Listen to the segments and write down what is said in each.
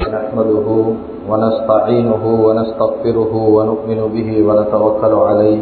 نحمده ونستعينه ونستغفره ونؤمن به ونتوكل عليه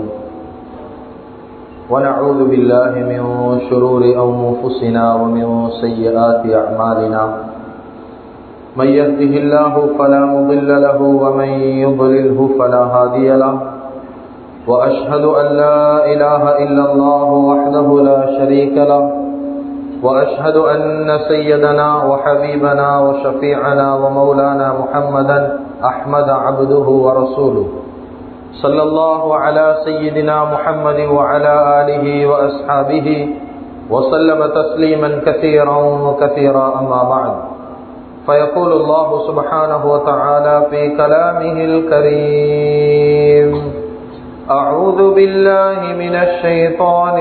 ونعوذ بالله من شرور أنفسنا ومن سيئات أعمالنا من يهده الله فلا مضل له ومن يضلله فلا هادي له وأشهد أن لا إله إلا الله وحده لا شريك له وأشهد أن سيدنا وحبيبنا وشفيعنا ومولانا محمدا أحمد عبده ورسوله صلى الله على سيدنا محمد وعلى آله وأصحابه وسلم تسليما كثيرا وكثيرا أما بعد فيقول الله سبحانه وتعالى في كلامه الكريم أعوذ بالله من الشيطان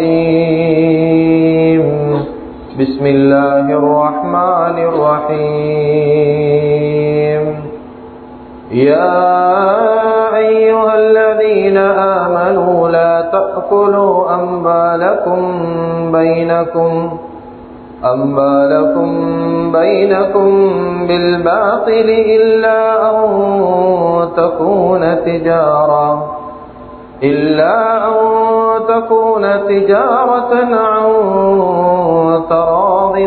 الرجيم بسم الله الرحمن الرحيم يا أيها الذين آمنوا لا تأكلوا أموالكم بينكم أموالكم بينكم بالباطل إلا أن تكون تجارة إلا أن تكون تجارة عن تراض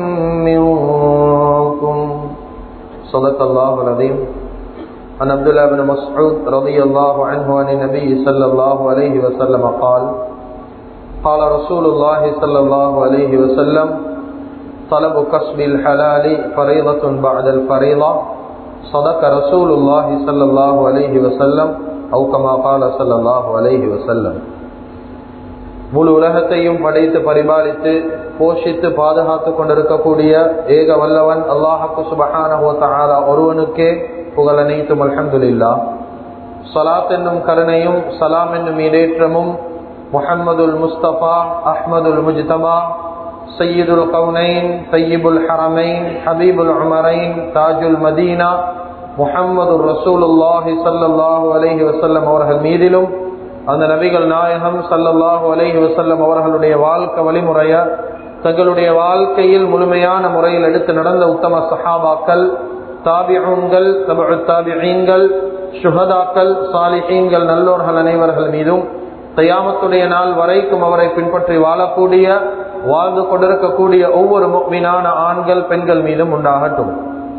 منكم صدق الله العظيم عن عبد الله بن مسعود رضي الله عنه عن النبي صلى الله عليه وسلم قال قال رسول الله صلى الله عليه وسلم طلب كسب الحلال فريضة بعد الفريضة صدق رسول الله صلى الله عليه وسلم أو كما قال صلى الله عليه وسلم முழு உலகத்தையும் படைத்து பரிபாலித்து போஷித்து பாதுகாத்து கொண்டிருக்கக்கூடிய ஏக வல்லவன் அல்லாஹாக்கு சுபஹான ஒருவனுக்கே புகழ் அனைத்தும் அல்ஹம்துல்லா சலாத் என்னும் கருணையும் சலாம் என்னும் இடேற்றமும் முஹம்மதுல் முஸ்தபா அஹ்மதுல் முஜ்தபா சையீதுல் கவுனைன் சையீபுல் ஹரமைன் ஹபீபுல் உமரைன் தாஜுல் மதீனா முஹம்மது ரசூலுல்லாஹி சல்லாஹூ அலஹி வசல்லம் அவர்கள் மீதிலும் அந்த நபிகள் நாயகம் சல்லல்லாஹு அலஹி வசல்லம் அவர்களுடைய வாழ்க்கை வழிமுறைய தங்களுடைய வாழ்க்கையில் முழுமையான முறையில் எடுத்து நடந்த உத்தம சஹாபாக்கள் தாபியூன்கள் தபு தாபியீன்கள் சுஹதாக்கள் சாலிஹீன்கள் நல்லோர்கள் அனைவர்கள் மீதும் தயாமத்துடைய நாள் வரைக்கும் அவரை பின்பற்றி வாழக்கூடிய வாழ்ந்து கொண்டிருக்கக்கூடிய ஒவ்வொரு மீனான ஆண்கள் பெண்கள் மீதும் உண்டாகட்டும்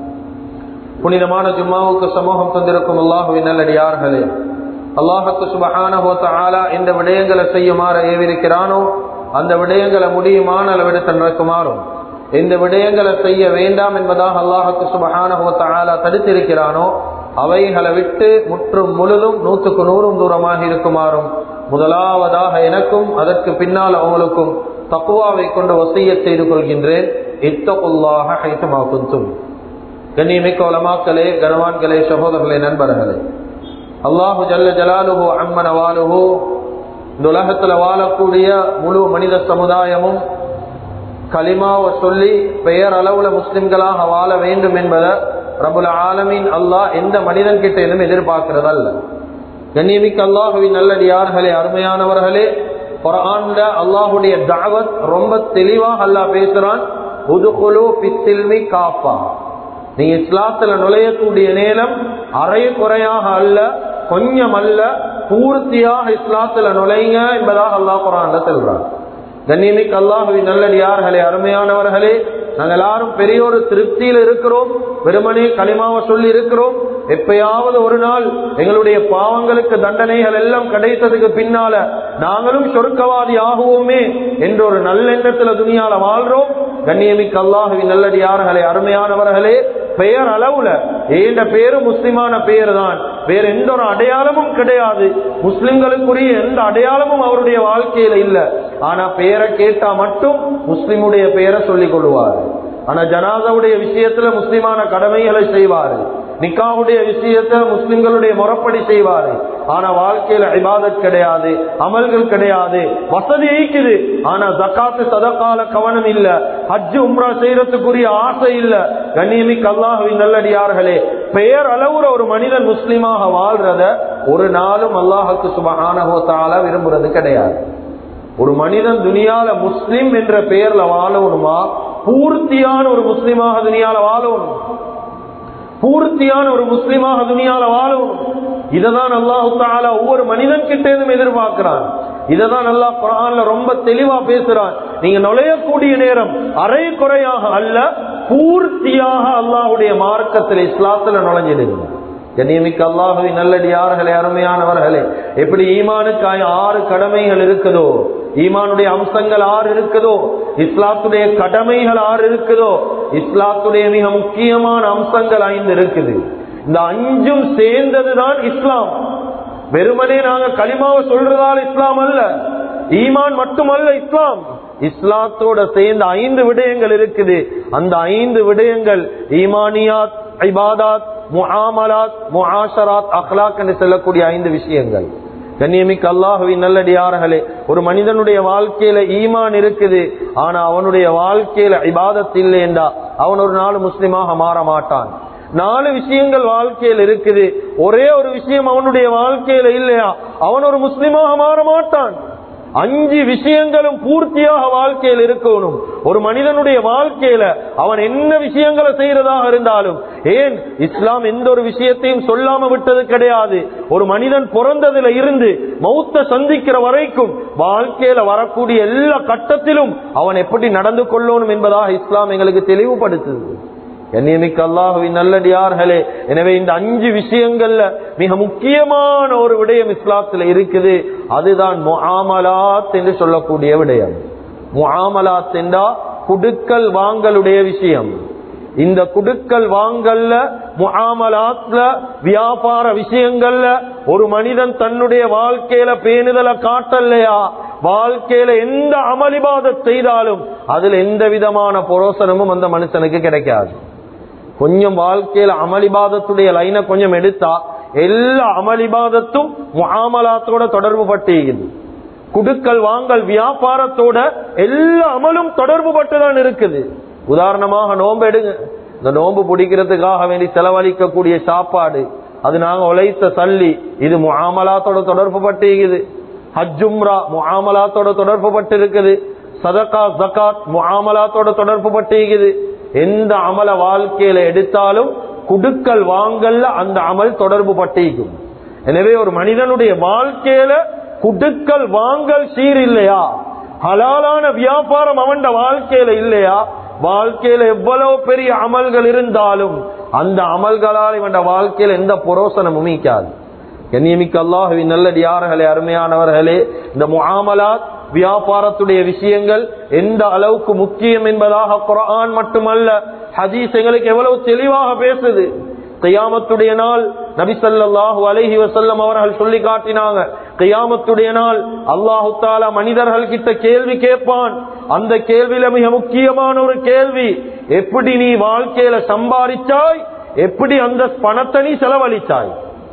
புனிதமான ஜும்மாவுக்கு சமூகம் தந்திருக்கும் அல்லாஹுவின் நல்லடியார்களே அல்லாஹுக்கு சுபகான இந்த விடயங்களை செய்யுமாறு ஏவிருக்கிறானோ அந்த விடயங்களை முடியுமான அளவிடத்தில் நடக்குமாறும் இந்த விடயங்களை செய்ய வேண்டாம் என்பதாக அல்லாஹுக்கு சுபகான தடுத்திருக்கிறானோ அவைகளை விட்டு முற்றும் முழுதும் நூற்றுக்கு நூறும் தூரமாக இருக்குமாறும் முதலாவதாக எனக்கும் அதற்கு பின்னால் அவங்களுக்கும் தக்குவாவை கொண்டு வசிய செய்து கொள்கின்றேன் இத்தகுல்லாக ஹைத்துமா குந்தும் கண்ணியமிக்க வளமாக்களே கனவான்களே சகோதரர்களே நண்பர்களே அல்லாஹு ஜல்ல ஜலாலுஹோ அம்மன வாலுஹோ இந்த உலகத்துல வாழக்கூடிய முழு மனித சமுதாயமும் களிமாவை சொல்லி பெயர் அளவுல முஸ்லிம்களாக வாழ வேண்டும் என்பதை ரபுல் ஆலமின் அல்லாஹ் எந்த மனிதன் கிட்ட இன்னும் எதிர்பார்க்கிறதல்ல கண்ணியமிக்க அல்லாஹுவின் நல்லடியார்களே அருமையானவர்களே குரான்ல அல்லாஹுடைய தாவத் ரொம்ப தெளிவாக அல்லாஹ் பேசுறான் புதுகுழு பித்தில்மி காப்பா நீ இஸ்லாத்துல நுழையக்கூடிய நேரம் அரை குறையாக அல்ல கொஞ்சம் அல்ல பூர்த்தியாக இஸ்லாத்துல நுழைங்க என்பதாக அல்லாஹ் குரான்ல செல்றான் கண்ணியமிக்கு அல்லாஹுவின் நல்லடியார்களே அருமையானவர்களே நாங்கள் எல்லாரும் பெரிய ஒரு திருப்தியில் இருக்கிறோம் வெறுமனே களிமாவை சொல்லி இருக்கிறோம் எப்பயாவது ஒரு நாள் எங்களுடைய பாவங்களுக்கு தண்டனைகள் எல்லாம் கிடைத்ததுக்கு பின்னால நாங்களும் சொர்க்கவாதி ஆகுவோமே என்ற ஒரு நல்லெண்ணத்துல துணியால வாழ்றோம் கண்ணியமிக்கு அல்லாஹுவின் நல்லடியார்களே அருமையானவர்களே பெயர் அளவுல ஏண்ட பேரு முஸ்லிமான பெயர் தான் வேற எந்த ஒரு அடையாளமும் கிடையாது முஸ்லிம்களுக்குரிய எந்த அடையாளமும் அவருடைய வாழ்க்கையில இல்ல ஆனா பெயரை கேட்டா மட்டும் முஸ்லிமுடைய பெயரை சொல்லிக் கொள்வார் ஆனா ஜனாதாவுடைய விஷயத்துல முஸ்லிமான கடமைகளை செய்வாரு நிக்காவுடைய விஷயத்த முஸ்லிம்களுடைய முறப்படி செய்வாரு ஆனா வாழ்க்கையில இபாதத் கிடையாது அமல்கள் கிடையாது வசதி ஈக்குது ஆனா ஜக்காத்து சதக்கால கவனம் இல்ல ஹஜ்ஜு உம்ரா செய்யறதுக்குரிய ஆசை இல்ல கண்ணியமிக்கு அல்லாஹுவின் நல்லடியார்களே பெயர் அளவுற ஒரு மனிதன் முஸ்லிமாக வாழ்றத ஒரு நாளும் அல்லாஹுக்கு சுபகானகோத்தால விரும்புறது கிடையாது ஒரு மனிதன் துனியால முஸ்லிம் என்ற பெயர்ல வாழணுமா பூர்த்தியான ஒரு முஸ்லிமாக துனியால வாழணும் பூர்த்தியான ஒரு முஸ்லிமாக துணியால வாழும் இததான் அல்லாஹு தாலா ஒவ்வொரு மனிதன் கிட்ட இருந்தும் எதிர்பார்க்கிறான் இததான் அல்லாஹ் குரான்ல ரொம்ப தெளிவா பேசுறான் நீங்க நுழையக்கூடிய நேரம் அரை குறையாக அல்ல பூர்த்தியாக அல்லாஹுடைய மார்க்கத்தில் இஸ்லாத்துல நுழைஞ்சிடுங்க கண்ணியமிக்க அல்லாஹுவின் நல்லடியார்களே அருமையானவர்களே எப்படி ஈமானுக்கு ஆறு கடமைகள் இருக்குதோ ஈமானுடைய அம்சங்கள் ஆறு இருக்குதோ இஸ்லாத்துடைய கடமைகள் ஆறு இருக்குதோ இஸ்லாத்துடைய மிக முக்கியமான அம்சங்கள் ஐந்து இருக்குது இந்த அஞ்சும் சேர்ந்ததுதான் இஸ்லாம் வெறுமனே நாங்க களிமாவை சொல்றதால் இஸ்லாம் அல்ல ஈமான் மட்டுமல்ல இஸ்லாம் இஸ்லாத்தோட சேர்ந்த ஐந்து விடயங்கள் இருக்குது அந்த ஐந்து விடயங்கள் ஈமானியாத் ஐபாதாத் முஆமலாத் முஆஷராத் அஹ்லாக் என்று சொல்லக்கூடிய ஐந்து விஷயங்கள் கண்ணியமிக்க அல்லாஹுவின் நல்லடியார்களே ஒரு மனிதனுடைய வாழ்க்கையில ஈமான் இருக்குது ஆனா அவனுடைய வாழ்க்கையில இபாதத் இல்லைண்டா அவன் ஒரு நாள் முஸ்லிமாக மாற மாட்டான் நாலு விஷயங்கள் வாழ்க்கையில் இருக்குது ஒரே ஒரு விஷயம் அவனுடைய வாழ்க்கையில இல்லையா அவன் ஒரு முஸ்லிமாக மாற மாட்டான் அஞ்சு விஷயங்களும் பூர்த்தியாக வாழ்க்கையில் இருக்கணும் ஒரு மனிதனுடைய வாழ்க்கையில அவன் என்ன விஷயங்களை செய்யறதாக இருந்தாலும் ஏன் இஸ்லாம் எந்த ஒரு விஷயத்தையும் சொல்லாம விட்டது கிடையாது ஒரு மனிதன் பிறந்ததுல இருந்து மௌத்த சந்திக்கிற வரைக்கும் வாழ்க்கையில வரக்கூடிய எல்லா கட்டத்திலும் அவன் எப்படி நடந்து கொள்ளணும் என்பதாக இஸ்லாம் எங்களுக்கு தெளிவுபடுத்துது என்னியமிக்க அல்லாஹுவின் நல்லடியார்களே எனவே இந்த அஞ்சு விஷயங்கள்ல மிக முக்கியமான ஒரு விடயம் இஸ்லாத்துல இருக்குது அதுதான் முஆமலாத் என்று சொல்லக்கூடிய விடயம் முஆமலாத் என்றா குடுக்கல் வாங்கலுடைய விஷயம் இந்த குடுக்கல் வாங்கல்ல முஆமலாத்ல வியாபார விஷயங்கள்ல ஒரு மனிதன் தன்னுடைய வாழ்க்கையில பேணுதலை காட்டலையா வாழ்க்கையில எந்த அமளிபாத செய்தாலும் அதுல எந்த விதமான புரோசனமும் அந்த மனுஷனுக்கு கிடைக்காது கொஞ்சம் வாழ்க்கையில அமளிபாதத்துடைய லைனை கொஞ்சம் எடுத்தா எல்லா அமளிபாதத்தும் முகாமலாத்தோட தொடர்பு பட்டிருக்குது குடுக்கல் வாங்கல் வியாபாரத்தோட எல்லா அமலும் தொடர்பு பட்டுதான் இருக்குது உதாரணமாக நோம்பு எடுங்க இந்த நோம்பு பிடிக்கிறதுக்காக வேண்டி செலவழிக்கக்கூடிய சாப்பாடு அது நாங்க உழைத்த சல்லி இது முகாமலாத்தோட தொடர்பு பட்டிருக்குது ஹஜ்ஜும்ரா முகாமலாத்தோட தொடர்பு பட்டு இருக்குது சதகா ஜகாத் முகாமலாத்தோட தொடர்பு பட்டிருக்குது எந்த அமல வாழ்க்கையில எடுத்தாலும் குடுக்கல் வாங்கல்ல அந்த அமல் தொடர்பு பட்டிருக்கும் எனவே ஒரு மனிதனுடைய வாழ்க்கையில குடுக்கல் வாங்கல் சீர் இல்லையா ஹலாலான வியாபாரம் அவன் வாழ்க்கையில இல்லையா வாழ்க்கையில எவ்வளவு பெரிய அமல்கள் இருந்தாலும் அந்த அமல்களால் இவன் வாழ்க்கையில எந்த புரோசனமும் மீக்காது கண்ணியமிக்க அல்லாஹுவின் நல்லடியார்களே அருமையானவர்களே இந்த முஆமலாத் வியாபாரத்துடைய விஷயங்கள் எந்த அளவுக்கு முக்கியம் என்பதாக குரான் மட்டுமல்ல ஹதீஸ் எங்களுக்கு எவ்வளவு தெளிவாக பேசுது கையாமத்துடைய நாள் நபி ஸல்லல்லாஹு அலைஹி வஸல்லம் அவர்கள் சொல்லி காட்டினாங்க கையாமத்துடைய நாள் அல்லாஹு தாலா மனிதர்கள் கிட்ட கேள்வி கேட்பான் அந்த கேள்வியில மிக முக்கியமான ஒரு கேள்வி எப்படி நீ வாழ்க்கையில சம்பாதிச்சாய் எப்படி அந்த பணத்தை நீ செலவழிச்சாய்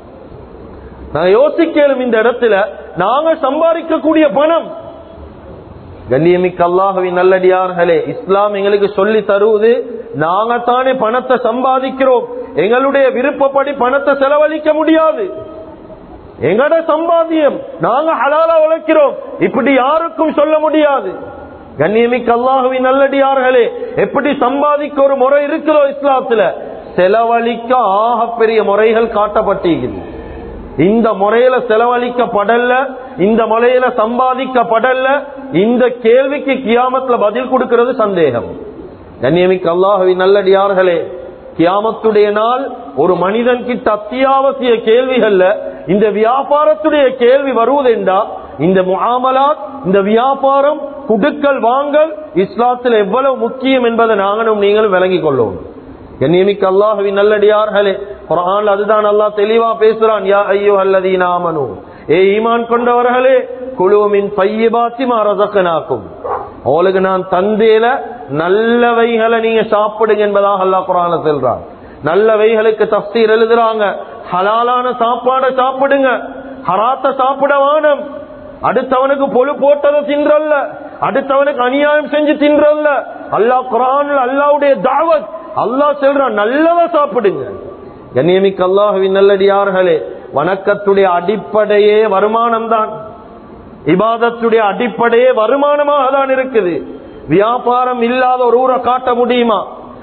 நான் யோசிக்கலும் இந்த இடத்துல நாங்க சம்பாதிக்கக்கூடிய பணம் கண்ணியமிக்க அல்லாஹுவின் நல்லடியார்களே இஸ்லாம் எங்களுக்கு சொல்லி தருவது நாங்க தானே பணத்தை சம்பாதிக்கிறோம் எங்களுடைய விருப்பப்படி பணத்தை செலவழிக்க முடியாது எங்கட சம்பாத்தியம் நாங்க ஹலாலா உழைக்கிறோம் இப்படி யாருக்கும் சொல்ல முடியாது கண்ணியமிக்க அல்லாஹுவின் நல்லடியார்களே எப்படி சம்பாதிக்க ஒரு முறை இருக்குதோ இஸ்லாத்துல செலவழிக்க ஆக பெரிய முறைகள் காட்டப்பட்டிருக்கிறது இந்த முறையில செலவழிக்கப்படல இந்த முறையில சம்பாதிக்கப்படல இந்த கேள்விக்கு கியாமத்துல பதில் கொடுக்கிறது சந்தேகம் கண்ணியமிக்க அல்லாஹுவின் நல்லடியார்களே கியாமத்துடைய நாள் ஒரு மனிதன் கிட்ட அத்தியாவசிய கேள்விகள்ல இந்த வியாபாரத்துடைய கேள்வி வருவதென்றா இந்த முகாமலாத் இந்த வியாபாரம் குடுக்கல் வாங்கல் இஸ்லாத்தில் எவ்வளவு முக்கியம் என்பதை நாங்களும் நீங்களும் விளங்கிக் கொள்ளுவோம் கண்ணியமிக்க அல்லாஹுவின் நல்லடியார்களே குரான் அதுதான் அல்லாஹ் தெளிவா பேசுறான் யா ஐயோ அல்லதி நாமனு ஏ ஈமான் கொண்டவர்களே குழுவின் பையபாத்தி ரசக்கனாக்கும் அவளுக்கு நான் தந்தேல நல்லவைகளை நீங்க சாப்பிடுங்க என்பதாக அல்லாஹ் குரான சொல்றான் நல்லவைகளுக்கு தப்சீர் எழுதுறாங்க ஹலாலான சாப்பாடை சாப்பிடுங்க ஹராத்த சாப்பிட வானம் அடுத்தவனுக்கு பொழு போட்டதை தின்றல்ல அடுத்தவனுக்கு அநியாயம் செஞ்சு தின்றல்ல அல்லாஹ் குரான் அல்லாவுடைய தாவத் அல்லாஹ் சொல்றான் நல்லதா சாப்பிடுங்க கண்ணியமிக்க அல்லாஹுவின் நல்லடியார்களே வணக்கத்துடைய அடிப்படையே வருமானம் தான் இபாதத்துடைய அடிப்படையே வருமானமாக தான் இருக்குது வியாபாரம் இல்லாத ஒரு ஊரை காட்ட முடியுமா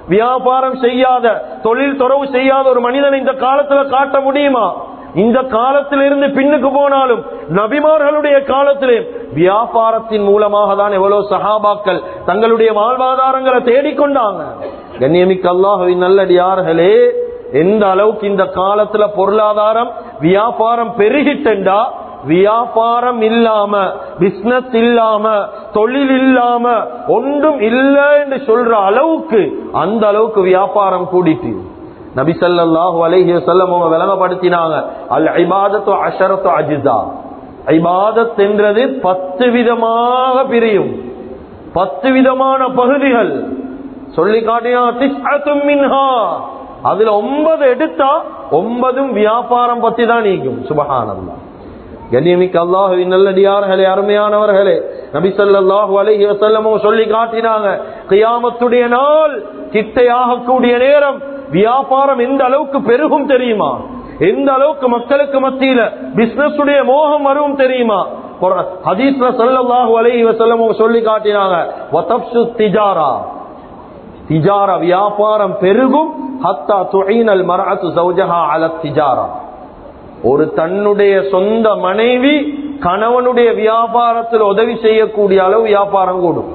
வியாபாரம் செய்யாத தொழில் துறவு செய்யாத ஒரு மனிதனை இந்த காலத்துல காட்ட முடியுமா இந்த காலத்திலிருந்து பின்னுக்கு போனாலும் நபிமார்களுடைய காலத்திலே வியாபாரத்தின் மூலமாக தான் எவ்வளவு சஹாபாக்கள் தங்களுடைய வாழ்வாதாரங்களை தேடிக்கொண்டாங்க கண்ணியமிக்க அல்லாஹுவின் நல்லடியார்களே எந்த அளவுக்கு இந்த காலத்துல பொருளாதாரம் வியாபாரம் பெருகிட்டா வியாபாரம் இல்லாம பிசினஸ் இல்லாம தொழில் இல்லாம ஒன்றும் இல்லை என்று சொல்ற அளவுக்கு அந்த அளவுக்கு வியாபாரம் கூடிட்டு நபி ஸல்லல்லாஹு அலைஹி வஸல்லம் அவங்க விளங்கப்படுத்தினாங்க அல் இபாதத்து அஷரத்து அஜிதா இபாதத் என்றது பத்து விதமாக பிரியும் பத்து விதமான பகுதிகள் சொல்லி காட்டினா திஸ்அத்தும் மின்ஹா அதுல ஒன்பது எடுத்தா ஒன்பதும் வியாபாரம் பத்தி தான் நீக்கும் சுபஹானல்லாஹ் கண்ணியமிக்க அல்லாஹுவின் நல்லடியார்களே அருமையானவர்களே நபி ஸல்லல்லாஹு அலைஹி வஸல்லம் சொல்லி காட்டினாங்க கியாமத்துடைய நாள் கிட்டையாக கூடிய நேரம் வியாபாரம் எந்த அளவுக்கு பெருகும் தெரியுமா எந்த அளவுக்கு மக்களுக்கு மத்தியில பிசினஸ் உடைய மோகம் வரும் தெரியுமா ஹதீஸ்ல ஸல்லல்லாஹு அலைஹி வஸல்லம் சொல்லி காட்டினாங்க வதப்சு திஜாரா திஜாரா வியாபாரம் பெருகும் ஹத்தா துஈனல் மர்அத்து ஜௌஜஹா அல திஜாரா ஒரு தன்னுடைய சொந்த மனைவி கணவனுடைய வியாபாரத்தில் உதவி செய்யக்கூடிய அளவு வியாபாரம் கூடும்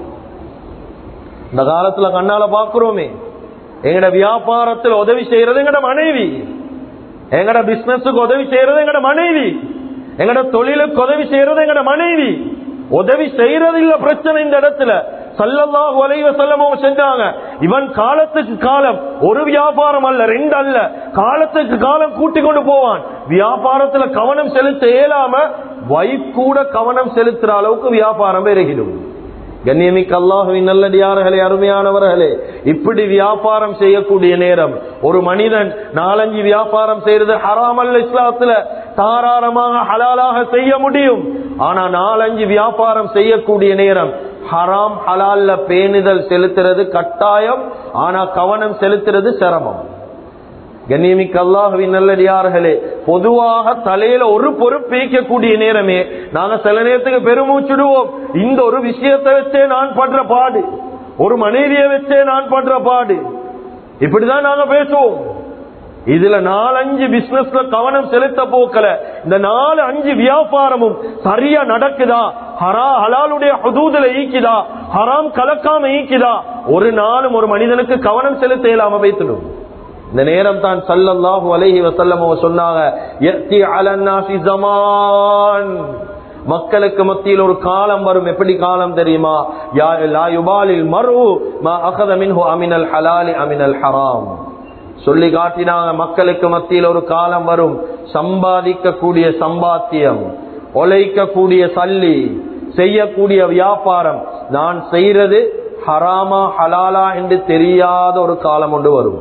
இந்த காலத்துல கண்ணால பாக்குறோமே எங்கட வியாபாரத்தில் உதவி செய்யறது எங்கட மனைவி எங்கட பிசினஸுக்கு உதவி செய்யறது எங்கட மனைவி எங்கட தொழிலுக்கு உதவி செய்யறது எங்கட மனைவி உதவி செய்யறது இல்ல பிரச்சனை இந்த இடத்துல சல்லல்லாஹு அலைஹி வஸல்லம் செஞ்சாங்க இவன் காலத்துக்கு காலம் ஒரு வியாபாரம் அல்ல ரெண்டு அல்ல காலத்துக்கு காலம் கூட்டி கொண்டு போவான் வியாபாரத்துல கவனம் செலுத்த இயலாம வைஃப் கூட கவனம் செலுத்துற அளவுக்கு வியாபாரம் பெருகிடும் கண்ணியமிக்க அல்லாஹுவின் நல்லடியார்களே அருமையானவர்களே இப்படி வியாபாரம் செய்யக்கூடிய நேரம் ஒரு மனிதன் நாலஞ்சு வியாபாரம் செய்யறது ஹராமல் இஸ்லாத்துல தாராளமாக ஹலாலாக செய்ய முடியும் ஆனா நாலஞ்சு வியாபாரம் செய்யக்கூடிய நேரம் ஹராம் ஹலால்ல பேணுதல் செலுத்துறது கட்டாயம் ஆனா கவனம் செலுத்துறது சிரமம் கண்ணியமிக்க அல்லாஹுவின் நல்லடியார்களே பொதுவாக தலையில ஒரு பொறுப்பு ஈக்கக்கூடிய நேரமே நாங்க சில நேரத்துக்கு பெருமூச்சுடுவோம் இந்த ஒரு விஷயத்தை வச்சே நான் படுற பாடு ஒரு மனைவியை வச்சே நான் படுற பாடு இப்படிதான் நாங்க பேசுவோம் இதுல நாலஞ்சு பிசினஸ்ல கவனம் செலுத்த போக்கல இந்த நாலு அஞ்சு வியாபாரமும் சரியா நடக்குதா ஹரா ஹலாலுடைய ஹதூதுல ஈக்குதா ஹராம் கலக்காம ஈக்குதா ஒரு நாளும் ஒரு மனிதனுக்கு கவனம் செலுத்த இயலாம வைத்துடும் இந்த நேரம் தான் சல்லல்லாஹு அலைஹி வஸல்லம் சொன்னாங்க யத்தி அலன்னாசி ஜமான் மக்களுக்கு மத்தியில் ஒரு காலம் வரும் எப்படி காலம் தெரியுமா யா லா யுபாலில் மர்உ மா அகத மின்ஹு அமினல் ஹலாலி அமினல் ஹராம் சொல்லி காட்டினாங்க மக்களுக்கு மத்தியில் ஒரு காலம் வரும் சம்பாதிக்கக்கூடிய சம்பாத்தியம் ஒலைக்கக்கூடிய சல்லி செய்யக்கூடிய வியாபாரம் நான் செய்யறது ஹராமா ஹலாலா என்று தெரியாத ஒரு காலம் ஒன்று வரும்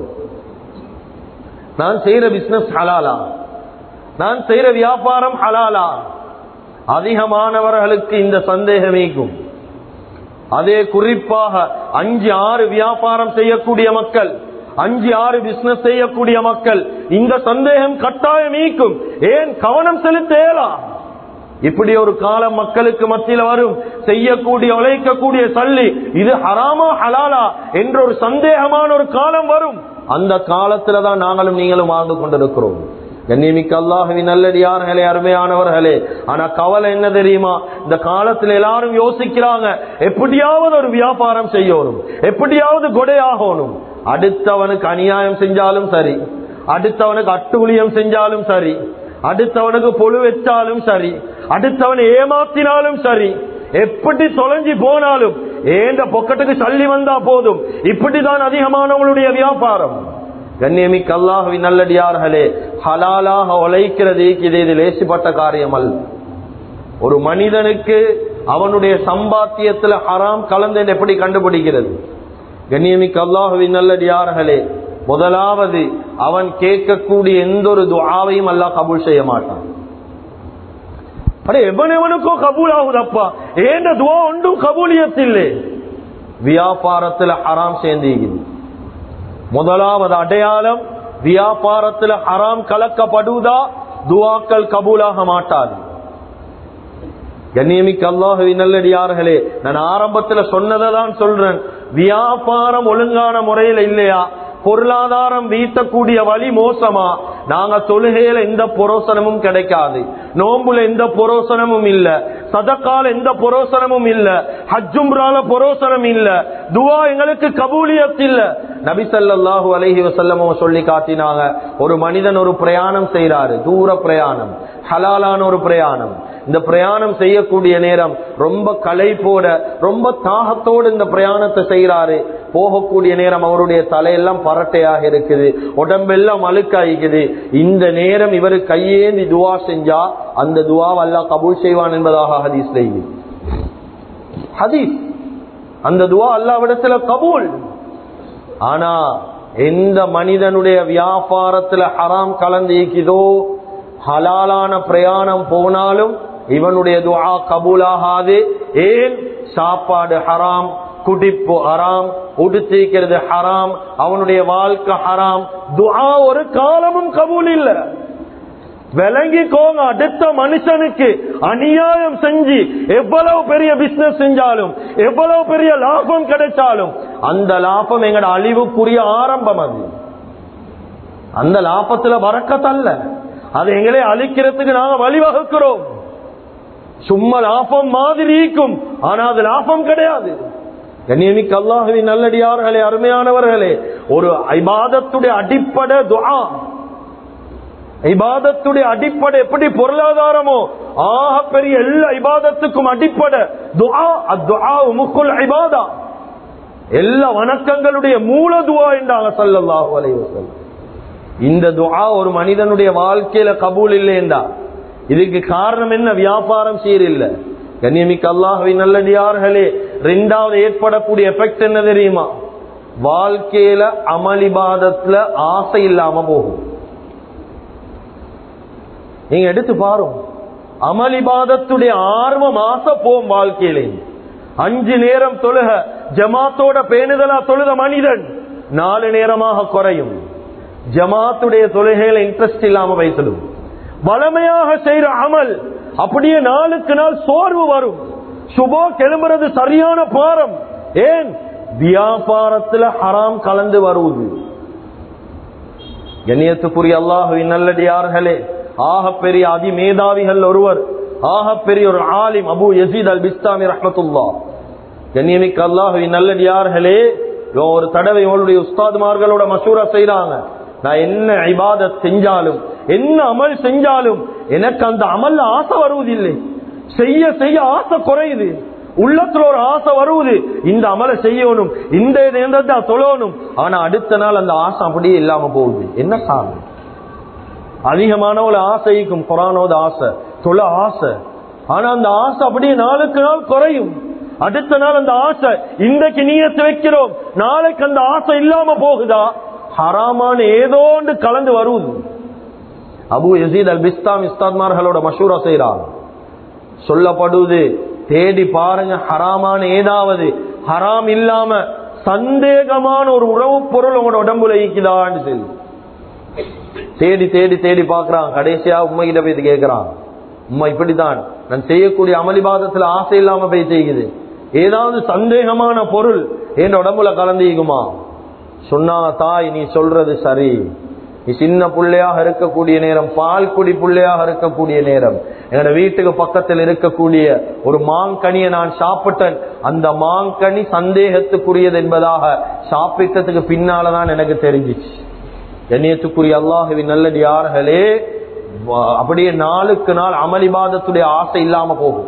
நான் செய்யற பிசினஸ் ஹலாலா நான் செய்யற வியாபாரம் ஹலாலா அதிகமானவர்களுக்கு இந்த சந்தேகமேக்கும் அதே குறிப்பாக அஞ்சு ஆறு வியாபாரம் செய்யக்கூடிய மக்கள் அஞ்சு ஆறு பிசினஸ் செய்யக்கூடிய மக்கள் இந்த சந்தேகம் கட்டாயம் ஈக்கும் ஏன் கவனம் செலுத்தேலாம் இப்படி ஒரு காலம் மக்களுக்கு மத்தியில் வரும் செய்யக்கூடிய உழைக்கக்கூடிய சல்லி இது ஹராமா ஹலாலா என்ற ஒரு சந்தேகமான ஒரு காலம் வரும் அந்த காலத்துல தான் நாங்களும் நீங்களும் வாழ்ந்து கொண்டிருக்கிறோம் கண்ணியமிக்க அல்லாஹுவின் நல்லடியார்களே அருமையானவர்களே ஆனா கவலை என்ன தெரியுமா இந்த காலத்துல எல்லாரும் யோசிக்கிறாங்க எப்படியாவது ஒரு வியாபாரம் செய்யணும் எப்படியாவது கொடையாகணும் அடுத்தவனுக்கு அநியாயம் செஞ்சாலும் சரி அடுத்தவனுக்கு அட்டூழியம் செஞ்சாலும் சரி அடுத்தவனுக்கு பொழு வச்சாலும் சரி அடுத்தவனை ஏமாத்தினாலும் சரி எப்படி தொலைஞ்சி போனாலும் ஏந்த பொக்கட்டுக்கு சல்லி வந்தா போதும் இப்படிதான் அதிகமானவங்களுடைய வியாபாரம் கண்ணியமிக்க அல்லாஹுவின் நல்லடியார்களே ஹலாலாக உழைக்கிறது இது இது லேசிப்பட்ட காரியம் அல்ல ஒரு மனிதனுக்கு அவனுடைய சம்பாத்தியத்துல ஹராம் கலந்து எப்படி கண்டுபிடிக்கிறது கண்ணியமிக்க அல்லாஹுவின் நல்லடியார்களே முதலாவது அவன் கேட்கக்கூடிய எந்த ஒரு துவாவையும் அல்லாஹ் கபூல் செய்ய மாட்டான் அடே எவன் எவனுக்கோ கபூல் ஆகுதப்பா ஏந்த துவா ஒன்றும் கபூலியத்தில்லை வியாபாரத்துல ஹராம் சேர்ந்தீங்க முதலாவது அடையாளம் வியாபாரத்துல ஹராம் கலக்கப்படுவதா துவாக்கள் கபூலாக மாட்டாது கண்ணியமிக்க அல்லாஹுவி நல்லடியார்களே நான் ஆரம்பத்துல சொன்னதை தான் சொல்றேன் வியாபாரம் ஒழுங்கான முறையில் இல்லையா பொருளாதாரம் வீட்டக்கூடிய வழி மோசமா நாங்க தொழுகையில எந்த புரோசனமும் கிடைக்காது நோம்புல எந்த புரோசனமும் இல்ல சதக்கால எந்த புரோசனமும் இல்ல ஹஜ்ஜும்ரால புரோசனம் இல்ல துவா எங்களுக்கு கபூலியத் இல்ல நபி ஸல்லல்லாஹு அலைஹி வஸல்லம் சொல்லி காட்டினாங்க ஒரு மனிதன் ஒரு பிரயாணம் செய்யறாரு தூர பிரயாணம் ஹலாலான ஒரு பிரயாணம் இந்த பிரயாணம் செய்யக்கூடிய நேரம் ரொம்ப களைப்போட ரொம்ப தாகத்தோடு இந்த பிரயாணத்தை செய்யறாரு போகக்கூடிய நேரம் அவருடைய தலையெல்லாம் பரட்டையாக இருக்குது உடம்பெல்லாம் அழுக்காயிக்குது இந்த நேரம் இவர் கையேந்தி துவா செஞ்சா அந்த துவா அல்லாஹ் கபூல் செய்வான் என்பதாக ஹதீஸ் செய்தி ஹதீஸ் அந்த துவா அல்லாவிடத்துல கபூல் ஆனா எந்த மனிதனுடைய வியாபாரத்துல ஹராம் கலந்து இருக்குதோ ஹலாலான பிரயாணம் போனாலும் இவனுடைய துஆ கபூலாகாது ஏன் சாப்பாடு ஹராம் குடிப்பு ஹராம் உடுத்திக்கிறது ஹராம் அவனுடைய வாழ்க்கை ஹராம் துஆ ஒரு காலமும் கபூல் இல்லை விளங்கிக்கோங்க அடுத்த மனுஷனுக்கு அநியாயம் செஞ்சு எவ்வளவு பெரிய பிசினஸ் செஞ்சாலும் எவ்வளவு பெரிய லாபம் கிடைச்சாலும் அந்த லாபம் எங்கட அழிவுக்குரிய ஆரம்பம் அது அந்த லாபத்துல வரக்கத்தல்ல அது எங்களை அழிக்கிறதுக்கு நாங்க வழிவகுக்கிறோம் சும்மா லாபம் மாதிரி இருக்கும் ஆனா அது லாபம் கிடையாது கண்ணியமிக்கு அல்லாஹுவின் நல்லடியார்களே அருமையானவர்களே ஒரு ஐபாதத்துடைய அடிப்படை துஆ இபாதத்துடைய அடிப்படை எப்படி பொருளாதாரமோ ஆக பெரிய எல்லா இபாதத்துக்கும் அடிப்படை துஆ அத்துஆ முக்குல் இபாதா எல்லா வணக்கங்களுடைய மூல துஆ என்றாங்க ஸல்லல்லாஹு அலைஹி வஸல்லம் இந்த துஆ ஒரு மனிதனுடைய வாழ்க்கையில கபூல் இல்லைண்டா இதுக்கு காரணம் என்ன வியாபாரம் சீரில்ல கண்ணியமிக்க அல்லாஹுவின் நல்லடியார்களே ரெண்டாவது ஏற்படக்கூடிய எஃபெக்ட் என்ன தெரியுமா வாழ்க்கையில அமளிபாதத்துல ஆசை இல்லாம போகும் நீங்க எடுத்து பாருங்க அமளிபாதத்துடைய ஆர்வம் ஆசை போம் வாழ்க்கையிலே அஞ்சு நேரம் தொழுக ஜமாத்தோட பேணுதலா தொழுத மனிதன் நாலு நேரமாக குறையும் ஜமாத்துடைய தொழுகையில இன்ட்ரெஸ்ட் இல்லாம வைத்திடும் வளமையாக செய்யற அமல் அப்படியே நாளுக்கு நாள் சோர்வு வரும் சுபோ கிளம்புறது சரியான பாரம் ஏன் வியாபாரத்துல ஹராம் கலந்து வருவது கண்ணியத்துக்குரிய அல்லாஹுவின் நல்லடியார்களே ஆக பெரிய அதிமேதாவிகள் ஒருவர் ஆக பெரிய ஒரு ஆலிம் அபு யசீத் அல் பிஸ்தாமி ரஹமத்துல்லா கண்ணியமிக்க அல்லாஹுவின் நல்லடியார்களே இவன் ஒரு தடவை இவளுடைய உஸ்தாதுமார்களோட மசூரா செய்யறாங்க நான் என்ன இபாதத் செஞ்சாலும் என்ன அமல் செஞ்சாலும் எனக்கு அந்த அமல்ல ஆசை வருவதில்லை செய்ய செய்ய ஆசை குறையுது உள்ளத்துல ஒரு ஆசை வருவது இந்த அமலை செய்யணும் இந்த இதை தொழணும் ஆனா அடுத்த நாள் அந்த ஆசை அப்படியே இல்லாம போகுது என்ன காரணம் அதிகமான ஒரு ஆசைக்கும் குரானோட ஆசை தொழ ஆசை ஆனா அந்த ஆசை அப்படியே நாளுக்கு நாள் குறையும் அடுத்த நாள் அந்த ஆசை இன்றைக்கு நீயத்து வைக்கிறோம் நாளைக்கு அந்த ஆசை இல்லாம போகுதா ஹராமான ஏதோ ஒன்று கலந்து வருவது அபு யசீத் அல் பிஸ்தாம் இஸ்தாத்மார்களோட மஷூரா செய்யறாங்க சொல்லப்படுவது தேடி பாருங்க ஹராமான ஏதாவது ஹராம் இல்லாம சந்தேகமான ஒரு உறவு பொருள் உங்களோட உடம்புல ஈக்குதான்னு சொல்லி தேடி தேடி தேடி பாக்குறான் கடைசியா உண்மைகிட்ட போய் கேட்கிறான் உண்மை இப்படித்தான் நான் செய்யக்கூடிய அமளிபாதத்துல ஆசை இல்லாம போய் செய்யுது ஏதாவது சந்தேகமான பொருள் என் உடம்புல கலந்திக்குமா சொன்னா தாய் நீ சொல்றது சரி நீ சின்ன புள்ளையாக இருக்கக்கூடிய நேரம் பால் குடி புள்ளையாக இருக்கக்கூடிய நேரம் என்னோட வீட்டுக்கு பக்கத்தில் இருக்கக்கூடிய ஒரு மாங்கனியை நான் சாப்பிட்டேன் அந்த மாங்கனி சந்தேகத்துக்குரியது என்பதாக சாப்பிட்டதுக்கு பின்னாலதான் எனக்கு தெரிஞ்சிச்சு கண்ணியத்துக்குரிய அல்லாஹுவின் நல்லடியார்களே அப்படியே நாளுக்கு நாள் அமளிபாதத்துடைய ஆசை இல்லாம போகும்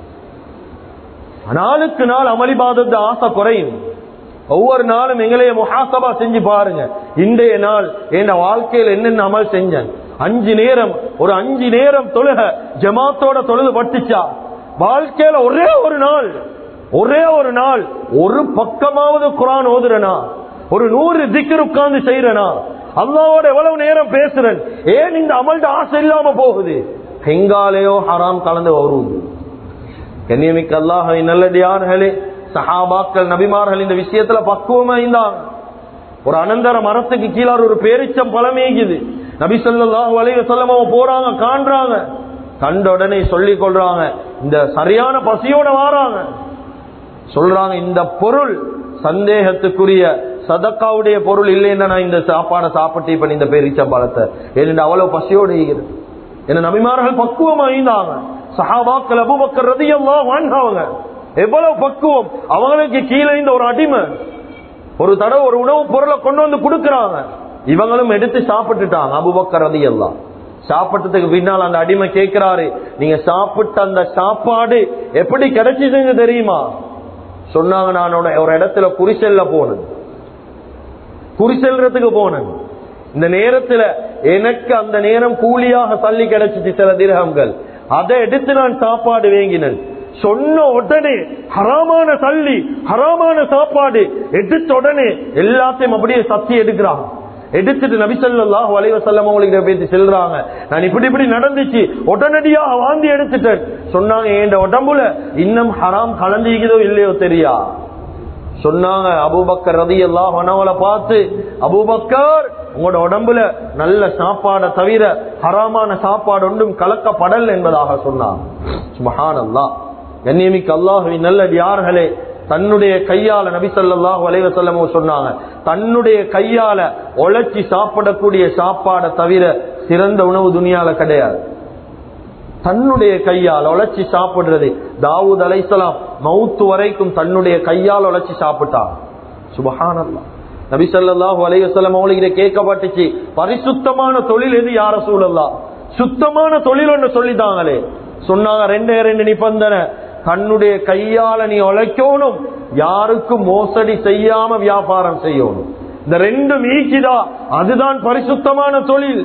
நாளுக்கு நாள் அமளிபாதத்து ஆசை குறையும் ஒவ்வொரு நாளும் எங்களைய முகாசபா செஞ்சு பாருங்க இன்றைய நாள் என் வாழ்க்கையில் என்னென்ன அமல் செஞ்சேன் அஞ்சு நேரம் ஒரு அஞ்சு நேரம் தொழுக ஜமாத்தோட தொழுது பட்டுச்சா வாழ்க்கையில ஒரே ஒரு நாள் ஒரே ஒரு நாள் ஒரு பக்கமாவது குரான் ஓதுறனா ஒரு நூறு திக்கர் உட்கார்ந்து செய்யறனா அல்லாவோட எவ்வளவு நேரம் பேசுறேன் ஏன் இந்த அமல்ட ஆசை இல்லாம போகுது எங்காலேயோ ஹராம் கலந்து வருவது கண்ணியமிக்க அல்லாஹை நல்லடியார்களே சஹாபாக்கள் நபிமார்கள் இந்த விஷயத்துல பக்குவமா இருந்தாங்க ஒரு அனந்தர மரத்துக்கு கீழே ஒரு பேரிச்சம் பழமேகுது நபி சொல்லாஹு அலைய சொல்லமா போறாங்க காண்றாங்க கண்ட உடனே சொல்லிக் கொள்றாங்க இந்த சரியான பசியோட வாராங்க சொல்றாங்க இந்த பொருள் சந்தேகத்துக்குரிய சதக்காவுடைய பொருள் இல்லைன்னா நான் இந்த சாப்பாடை சாப்பிட்டு இப்ப இந்த பேரிச்சம்பழத்தை ஏன்னு அவ்வளவு பசியோடு இருக்கிறது என்ன நபிமார்கள் பக்குவம் அழிந்தாங்க சஹாபாக்கள் அபுபக்கர் ரதியெல்லாம் வாழ்ந்தவங்க எவ்வளவு பக்குவம் அவங்களுக்கு கீழே இந்த ஒரு அடிமை ஒரு தடவை ஒரு உணவுப் பொருளை கொண்டு வந்து கொடுக்கறாங்க இவங்களும் எடுத்து சாப்பிட்டுட்டாங்க அபுபக்கர் ரதியெல்லாம் சாப்பிட்டதுக்கு பின்னால் அந்த அடிமை கேட்கிறாரு நீங்க சாப்பிட்ட அந்த சாப்பாடு எப்படி கிடைச்சதுன்னு தெரியுமா சொன்னாங்க நான் ஒரு இடத்துல குறிச்செல்ல போனேன் குறிச்செல்றதுக்கு போனேன் இந்த நேரத்துல எனக்கு அந்த நேரம் கூலியாக தள்ளி கிடைச்சிச்சு சில திரகங்கள் அதை எடுத்து நான் சாப்பாடு வேங்கினேன் சொன்ன உடனே ஹராமான தள்ளி ஹராமான சாப்பாடு எடுத்த உடனே எல்லாத்தையும் அப்படியே சத்தி எடுக்கிறாங்க எடுத்துட்டு நபிசல்லாஹு அலைவசல்லம் அவங்களுக்கு பேசி செல்றாங்க நான் இப்படி இப்படி நடந்துச்சு உடனடியாக வாந்தி எடுத்துட்டேன் சொன்னாங்க என் உடம்புல இன்னும் ஹராம் கலந்திக்குதோ இல்லையோ தெரியா சொன்னாங்க அபூபக்கர் ரதி எல்லாம் உணவுல பார்த்து அபூபக்கர் உங்களோட உடம்புல நல்ல சாப்பாடை தவிர ஹராமான சாப்பாடு ஒன்றும் கலக்கப்படல் என்பதாக சொன்னார் சுபஹானல்லா கண்ணியமிக்கு அல்லாஹுவின் நல்ல யார்களே தன்னுடைய கையால நபிசல்லாஹு அலைவசல்லமோ சொன்னாங்க தன்னுடைய கையால உழைச்சி சாப்பிடக்கூடிய சாப்பாடை தவிர சிறந்த உணவு துணியால கிடையாது தன்னுடைய கையால் உழைச்சி சாப்பிடுறது தாவூத் அலைசலாம் மவுத்து வரைக்கும் தன்னுடைய கையால் உழைச்சி சாப்பிட்டாங்க சுபஹானல்லா நபி ஸல்லல்லாஹு அலைஹி வஸல்லம் அவங்களுக்கு கேட்கப்பட்டுச்சு பரிசுத்தமான தொழில் எது யார சூழல்லா சுத்தமான தொழில் ஒன்று சொல்லித்தாங்களே சொன்னாங்க ரெண்டே ரெண்டு நிபந்தனை தன்னுடைய கையால நீ உழைக்கணும் யாருக்கும் மோசடி செய்யாம வியாபாரம் செய்யணும் இந்த ரெண்டு மீக்கிதா அதுதான் பரிசுத்தமான தொழில்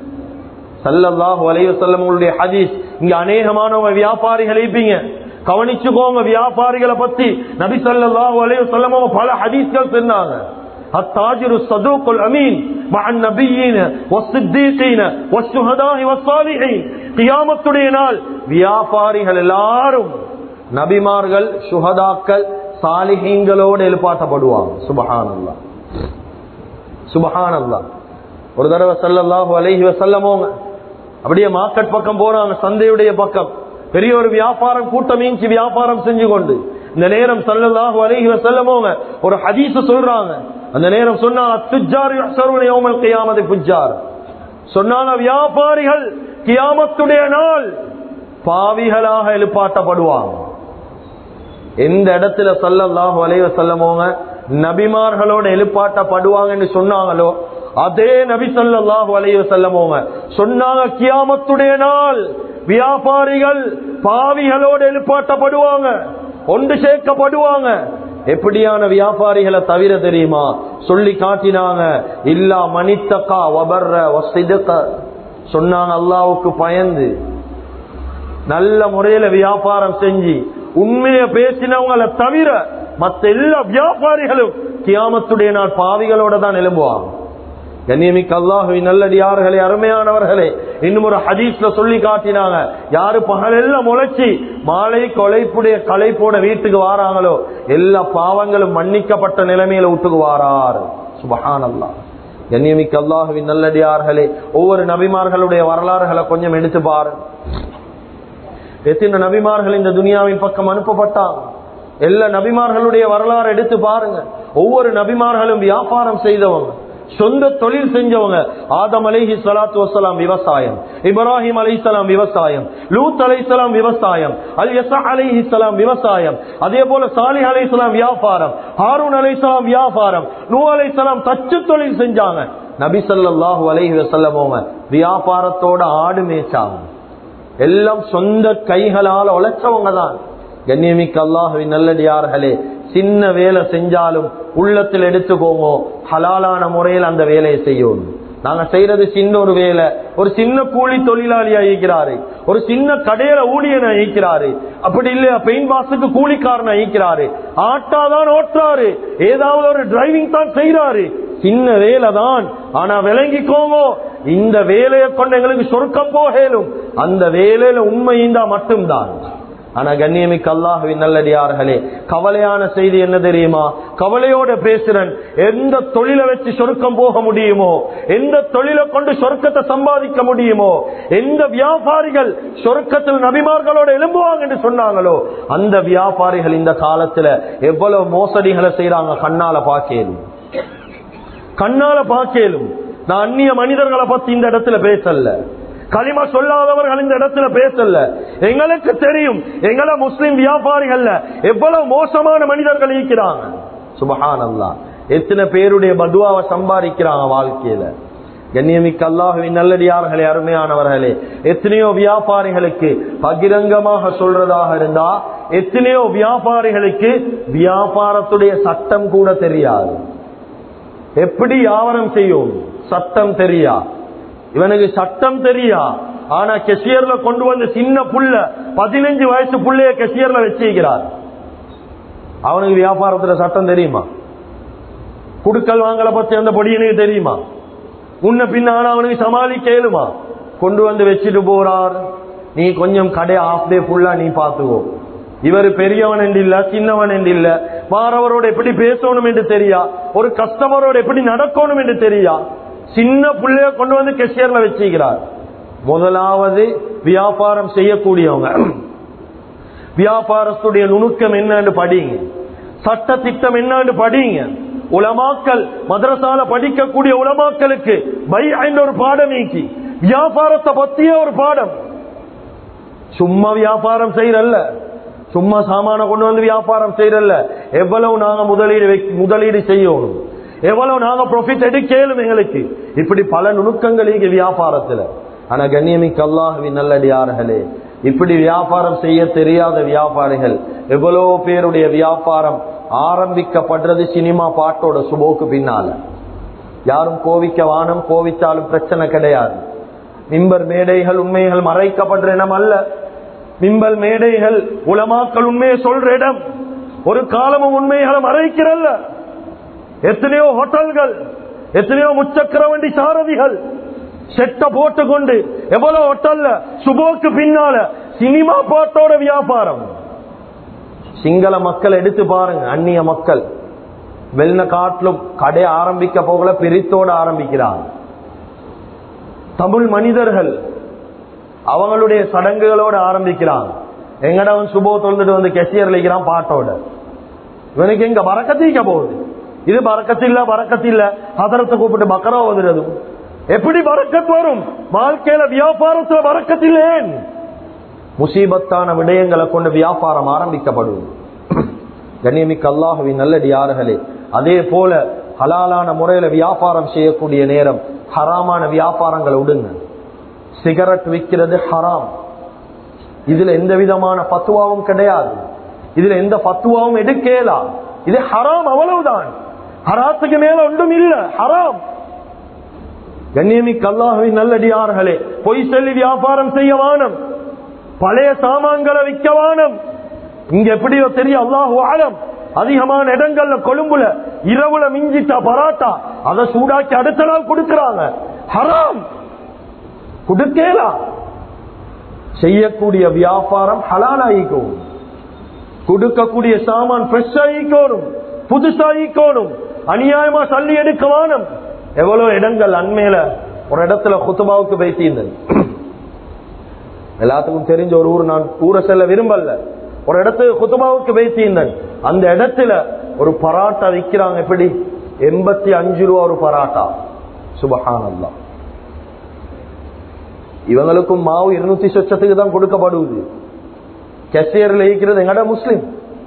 சல்லல்லாஹு அலைஹி வஸல்லம் உங்களுடைய ஹதீஸ் இங்க அநேகமானவங்க வியாபாரிகள் இருப்பீங்க கவனிச்சுக்கோங்க வியாபாரிகளை பத்தி நபி ஸல்லல்லாஹு அலைஹி வஸல்லம் அவங்க பல ஹதீஸ்கள் சொன்னாங்க التاجر الصدوق الامين مع النبيين والصديقين والشهداء والصالحين கியாமத்துடைய நாள் வியாபாரிகள் எல்லாரும் நபிமார்கள் சுஹதாக்கள் சாலிஹீங்களோடு எழுப்பாட்டப்படுவாங்க சுபஹானல்லா சுபஹானல்லா ஒரு தடவை சல்லல்லாஹு அலைஹி வசல்லமோங்க அப்படியே மார்க்கெட் பக்கம் போறாங்க சந்தையுடைய பக்கம் பெரிய ஒரு வியாபாரம் கூட்டம் மீஞ்சி வியாபாரம் செஞ்சு கொண்டு இந்த நேரம் சல்லல்லாஹு அலைஹி வசல்லமோங்க ஒரு ஹதீஸ் சொல்றாங்க அந்த நேரம் சொன்னா துஜார் யஹ்சருன யௌமல் கியாமதி புஜார் சொன்னாங்க வியாபாரிகள் கியாமத்துடைய நாள் பாவிகளாக எழுப்பாட்டப்படுவாங்க எந்த இடத்துல சல்லல்லாஹு அலைஹி வஸல்லமோங்க நபிமார்களோட எழுப்பாட்டப்படுவாங்கன்னு சொன்னாங்களோ அதே நபி சல்லாஹூ அலைய செல்லமோங்க சொன்னாங்க கியாமத்துடைய நாள் வியாபாரிகள் பாவிகளோடு எழுப்பாட்டப்படுவாங்க ஒன்று சேர்க்கப்படுவாங்க எப்படியான வியாபாரிகளை தவிர தெரியுமா சொல்லி காட்டினாங்க இல்லா மணித்தக்கா வபர்ற வசிதுக்க சொன்னாங்க அல்லாவுக்கு பயந்து நல்ல முறையில வியாபாரம் செஞ்சு உண்மையை பேசினவங்களை தவிர மத்த எல்லா வியாபாரிகளும் கியாமத்துடைய நாள் பாவிகளோட தான் எழும்புவாங்க கண்ணியமிக்க அல்லாஹுவின் நல்லடியார்களே அருமையானவர்களே இன்னும் ஒரு ஹதீஸ்ல சொல்லி காட்டினாங்க யாரு பகலெல்லாம் முளைச்சி மாலை கொலைப்புடைய களைப்போட வீட்டுக்கு வாராங்களோ எல்லா பாவங்களும் மன்னிக்கப்பட்ட நிலைமையில விட்டுக்கு வாரார் சுபஹான் அல்லா கண்ணியமிக்க அல்லாஹுவின் நல்லடியார்களே ஒவ்வொரு நபிமார்களுடைய வரலாறுகளை கொஞ்சம் எடுத்து பாரு எத்தனை நபிமார்கள் இந்த துனியாவின் பக்கம் அனுப்பப்பட்டாங்க எல்லா நபிமார்களுடைய வரலாறு எடுத்து பாருங்க ஒவ்வொரு நபிமார்களும் வியாபாரம் செய்தவங்க சொந்த தொழில் செஞ்சவங்க ஆதம் அலைஹி சலாத்து வசலாம் விவசாயம் இப்ராஹிம் அலைசலாம் விவசாயம் லூத் அலைசலாம் விவசாயம் அல் யசா அலைஹிஸ்லாம் விவசாயம் அதே போல சாலிஹ் அலைசலாம் வியாபாரம் ஹாரூன் அலைசலாம் வியாபாரம் நூ அலைசலாம் தச்சு தொழில் செஞ்சாங்க நபி சல்லாஹூ அலைஹி வசல்லமோங்க வியாபாரத்தோட ஆடு மேய்ச்சாங்க எல்லாம் சொந்த கைகளால் உழைச்சவங்க தான் கண்ணியமிக்க அல்லாஹுவின் நல்லடியார்களே சின்ன வேலை செஞ்சாலும் உள்ளத்தில் எடுத்துக்கோங்க ஹலாலான முறையில் அந்த வேலையை செய்யணும் நாங்க செய்யறது சின்ன ஒரு வேலை ஒரு சின்ன கூலி தொழிலாளியா ஈக்கிறாரு ஒரு சின்ன கடையில ஊழியனை ஈக்கிறாரு அப்படி இல்லையா பெயின் பாஸுக்கு கூலிக்காரனை ஈக்கிறாரு ஆட்டாதான் ஓட்டுறாரு ஏதாவது ஒரு டிரைவிங் தான் செய்யறாரு சின்ன வேலை தான் ஆனா விளங்கிக்கோங்க இந்த வேலையை கொண்டு எங்களுக்கு சொர்க்கம் போகலும் அந்த வேலையில உண்மை இருந்தா மட்டும்தான் ஆனா கண்ணியமிக்க அல்லாஹுவின் நல்லடியார்களே கவலையான செய்தி என்ன தெரியுமா கவலையோட பேசுறேன் எந்த தொழிலை வச்சு சொருக்கம் போக முடியுமோ எந்த தொழிலை கொண்டு சொர்க்கத்தை சம்பாதிக்க முடியுமோ எந்த வியாபாரிகள் சொர்க்கத்தில் நபிமார்களோட எழும்புவாங்க என்று சொன்னாங்களோ அந்த வியாபாரிகள் இந்த காலத்துல எவ்வளவு மோசடிகளை செய்யறாங்க கண்ணால பாக்கேலும் கண்ணால பாக்கேலும் நான் அந்நிய மனிதர்களை பத்தி இந்த இடத்துல பேசல களிமா சொல்லாதவர்கள் இந்த இடத்துல பேசல எங்களுக்கு தெரியும் எங்களை முஸ்லிம் வியாபாரிகள் எவ்வளவு மோசமான மனிதர்கள் இருக்கிறாங்க சுபஹான் அல்லா எத்தனை பேருடைய பதுவாவை சம்பாதிக்கிறாங்க வாழ்க்கையில கண்ணியமிக்க அல்லாஹுவின் நல்லடியார்களே அருமையானவர்களே எத்தனையோ வியாபாரிகளுக்கு பகிரங்கமாக சொல்றதாக இருந்தா எத்தனையோ வியாபாரிகளுக்கு வியாபாரத்துடைய சட்டம் கூட தெரியாது எப்படி வியாபாரம் செய்யும் சட்டம் தெரியா இவனுக்கு சட்டம் தெரியா ஆனா கெசியர்ல கொண்டு வந்து சின்ன புள்ள பதினஞ்சு வயசு புள்ளைய கெசியர்ல வச்சிருக்கிறார் அவனுக்கு வியாபாரத்துல சட்டம் தெரியுமா குடுக்கல் வாங்கல பத்தி அந்த பொடியனுக்கு தெரியுமா முன்ன பின்ன ஆனா அவனுக்கு சமாளிக்க இயலுமா கொண்டு வந்து வச்சுட்டு போறார் நீ கொஞ்சம் கடை ஆஃப் டே ஃபுல்லா நீ பாத்துக்கோ இவர் பெரியவன் என்று இல்ல சின்னவன் என்று இல்ல மாறவரோட எப்படி பேசணும் என்று தெரியா ஒரு கஸ்டமரோட எப்படி நடக்கணும் என்று தெரியா சின்ன பிள்ளைய கொண்டு வந்து கெஷியர்ல வச்சுக்கிறார் முதலாவது வியாபாரம் செய்யக்கூடியவங்க வியாபாரத்துடைய நுணுக்கம் என்னன்னு படிங்க சட்ட திட்டம் என்னன்னு படிங்க உலமாக்கல் மதரசால படிக்கக்கூடிய உலமாக்களுக்கு பை என்ற ஒரு பாடம் நீக்கி வியாபாரத்தை பத்திய ஒரு பாடம் சும்மா வியாபாரம் செய்யறல்ல சும்மா சாமான கொண்டு வந்து வியாபாரம் செய்யறல்ல எவ்வளவு நாங்க முதலீடு வைக்க- முதலீடு செய்யணும் எவ்வளவு நாங்க ப்ராஃபிட் எடுக்கலும் எங்களுக்கு இப்படி பல நுணுக்கங்கள் இங்க வியாபாரத்துல ஆனா கண்ணியமிக்க அல்லாஹுவின் நல்லடியார்களே இப்படி வியாபாரம் செய்ய தெரியாத வியாபாரிகள் எவ்வளவு பேருடைய வியாபாரம் ஆரம்பிக்கப்படுறது சினிமா பாட்டோட சுபோக்கு பின்னால யாரும் கோவிக்க வானம் கோவிச்சாலும் பிரச்சனை கிடையாது மிம்பர் மேடைகள் உண்மைகள் மறைக்கப்படுற இடம் அல்ல மிம்பல் மேடைகள் உலமாக்கள் உண்மையை சொல்ற இடம் ஒரு காலமும் உண்மைகளை மறைக்கிறல்ல எத்தனையோ ஹோட்டல்கள் எத்தனையோ முச்சக்கர வண்டி சாரதிகள் செட்ட போட்டுக்கொண்டு எவ்வளவு ஹோட்டல்ல சுபோக்கு பின்னால சினிமா பாட்டோட வியாபாரம் சிங்கள மக்கள் எடுத்து பாருங்க அந்நிய மக்கள் வெள்ள காட்டிலும் கடை ஆரம்பிக்க போகல பிரித்தோட ஆரம்பிக்கிறாங்க தமிழ் மனிதர்கள் அவங்களுடைய சடங்குகளோட ஆரம்பிக்கிறாங்க எங்கடவன் சுபோ தொழுந்துட்டு வந்து கெசியர் இருக்கிறான் பாட்டோட இவனுக்கு எங்க பறக்கத்தீக்க போகுது இது பறக்கத்தில்ல பறக்கத்தில்ல அதரத்தை கூப்பிட்டு மக்கரா வந்துடுறது எப்படி பறக்கத் வரும் வாழ்க்கையில வியாபாரத்துல பறக்கத்தில்லேன் முசீபத்தான விடயங்களை கொண்டு வியாபாரம் ஆரம்பிக்கப்படுவது கண்ணியமிக்க அல்லாஹுவின் நல்லடியார்களே அதே போல ஹலாலான முறையில வியாபாரம் செய்யக்கூடிய நேரம் ஹராமான வியாபாரங்களை விடுங்க சிகரெட் விற்கிறது ஹராம் இதுல எந்த விதமான பத்துவாவும் கிடையாது இதுல எந்த பத்துவாவும் எடுக்கலாம் இது ஹராம் அவ்வளவுதான் ஹராத்துக்கு மேல ஒன்றும் இல்ல ஹராம் கண்ணியமிக்க அல்லாஹுவின் நல்லடியார்களே பொய் சொல்லி வியாபாரம் செய்ய வானம் பழைய சாமான்களை விற்க வானம் இங்க எப்படியோ தெரியும் அல்லாஹு ஆலம் அதிகமான இடங்கள்ல கொழும்புல இரவுல மிஞ்சிட்டா பராட்டா அதை சூடாக்கி அடுத்த நாள் கொடுக்கறாங்க ஹராம் கொடுக்கலாம் செய்யக்கூடிய வியாபாரம் ஹலாலாயிக்கும் கொடுக்கக்கூடிய சாமான் ஃப்ரெஷ் ஆகிக்கோணும் புதுசாகிக்கோணும் அநியாயமா தள்ளி எடுக்க வானம் எவ்வளவு இடங்கள் அண்மையில ஒரு இடத்துல குத்துபாவுக்கு பேசியிருந்தது எல்லாத்துக்கும் தெரிஞ்ச ஒரு ஊர் நான் ஊரை செல்ல விரும்பல ஒரு இடத்துக்கு குத்துபாவுக்கு பேசியிருந்தேன் அந்த இடத்துல ஒரு பராட்டா விற்கிறாங்க எப்படி எண்பத்தி அஞ்சு ரூபா ஒரு பராட்டா சுபஹானல்லா இவங்களுக்கும் மாவு இருநூத்தி சொச்சத்துக்கு தான் கொடுக்கப்படுவது கெசியர்ல இருக்கிறது எங்கட முஸ்லிம்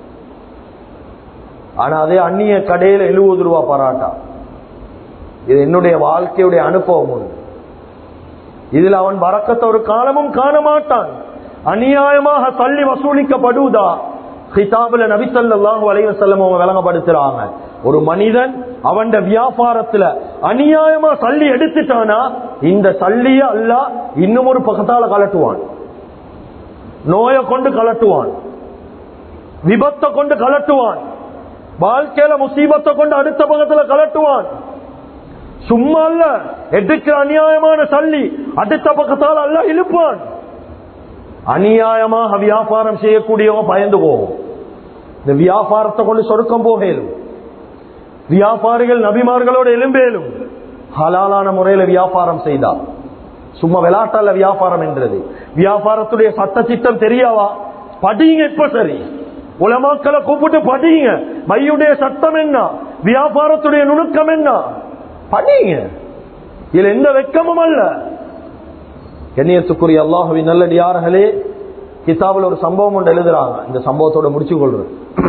ஆனா அதே அந்நிய கடையில எழுபது ரூபா பராட்டா இது என்னுடைய வாழ்க்கையுடைய அனுபவம் ஒன்று இதில் அவன் வரக்கத்தை ஒரு காலமும் காண மாட்டான் அநியாயமாக தள்ளி வசூலிக்கப்படுவதா ஹிதாபுல நபிசல்லாஹு அலைவசல்லம் அவங்க விளங்கப்படுத்துறாங்க ஒரு மனிதன் அவன் வியாபாரத்துல அநியாயமா தள்ளி எடுத்துட்டானா இந்த சல்லிய அல்ல இன்னும் ஒரு பக்கத்தால கலட்டுவான் நோயை கொண்டு கலட்டுவான் விபத்தை கொண்டு கலட்டுவான் வாழ்க்கையில முசீபத்தை கொண்டு அடுத்த பக்கத்துல கலட்டுவான் சும்மா அல்ல எடுக்கிற அநியாயமான சல்லி அடுத்த பக்கத்தால் அல்ல இழுப்பான் அநியாயமாக வியாபாரம் செய்யக்கூடியவங்க பயந்து போகும் இந்த வியாபாரத்தை கொண்டு சொருக்கம் போகலும் வியாபாரிகள் நபிமார்களோட எலும்பேலும் ஹலாலான முறையில வியாபாரம் செய்தா சும்மா விளையாட்டல்ல வியாபாரம் என்றது வியாபாரத்துடைய சட்ட திட்டம் தெரியாவா படிங்க இப்ப சரி உலமாக்களை கூப்பிட்டு படிங்க மையுடைய சட்டம் என்ன வியாபாரத்துடைய நுணுக்கம் என்ன படிங்க இதுல எந்த வெக்கமும் அல்ல கண்ணியத்துக்குரிய அல்லாஹுவின் நல்லடியார்களே கிதாபில் ஒரு சம்பவம் ஒன்று எழுதுறாங்க இந்த சம்பவத்தோட முடிச்சு கொள்றது